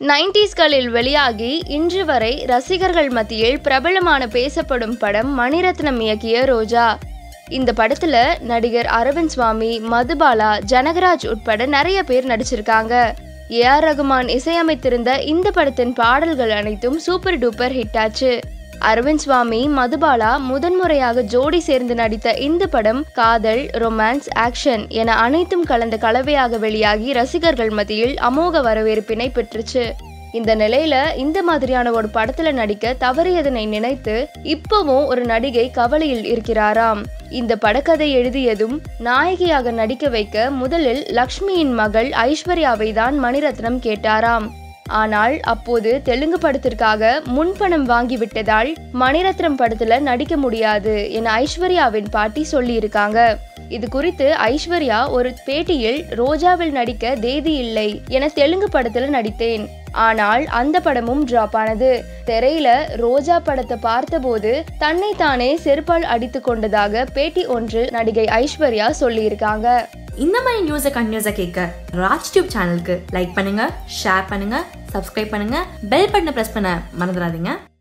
நைன்டிஸ்களில் வெளியாகி இன்று வரை ரசிகர்கள் மத்தியில் பிரபலமான பேசப்படும் படம் மணிரத்னம் இயக்கிய ரோஜா இந்த படத்துல நடிகர் அரவிந்த் சுவாமி மதுபாலா ஜனகராஜ் உட்பட நிறைய பேர் நடிச்சிருக்காங்க ஏ ஆர் ரகுமான் இசையமைத்திருந்த இந்த படத்தின் பாடல்கள் அனைத்தும் சூப்பர் டூப்பர் ஹிட் ஆச்சு அரவிந்த் சுவாமி மதுபாலா முதன்முறையாக ஜோடி சேர்ந்து நடித்த இந்த படம் காதல் ரொமான்ஸ் ஆக்ஷன் என அனைத்தும் கலந்த கலவையாக வெளியாகி ரசிகர்கள் மத்தியில் அமோக வரவேற்பினை பெற்றுச்சு இந்த நிலையில இந்த மாதிரியான ஒரு படத்துல நடிக்க தவறியதனை நினைத்து இப்பவும் ஒரு நடிகை கவலையில் இருக்கிறாராம் இந்த படக்கதை எழுதியதும் நாயகியாக நடிக்க வைக்க முதலில் லக்ஷ்மியின் மகள் ஐஸ்வர்யாவை தான் மணிரத்னம் கேட்டாராம் ஆனால் அப்போது தெலுங்கு படத்திற்காக முன்பணம் வாங்கிவிட்டதால் மணிரத்னம் படத்துல நடிக்க முடியாது என ஐஸ்வர்யாவின் பாட்டி சொல்லியிருக்காங்க இது குறித்து ஐஸ்வர்யா ஒரு பேட்டியில் ரோஜாவில் நடிக்க தேதி இல்லை என தெலுங்கு படத்துல நடித்தேன் ஆனால் அந்த படமும் டிராப் ஆனது திரையில ரோஜா படத்தை பார்த்தபோது தன்னை தானே செருப்பால் அடித்து கொண்டதாக பேட்டி ஒன்று நடிகை ஐஸ்வர்யா சொல்லியிருக்காங்க இந்த மாதிரி நியூஸை கண்டினியூஸாக கேட்க ராஜ் டியூப் சேனலுக்கு லைக் பண்ணுங்க ஷேர் பண்ணுங்க சப்ஸ்கிரைப் பண்ணுங்க பெல் பட்டனை ப்ரெஸ் பண்ண மறந்துடாதீங்க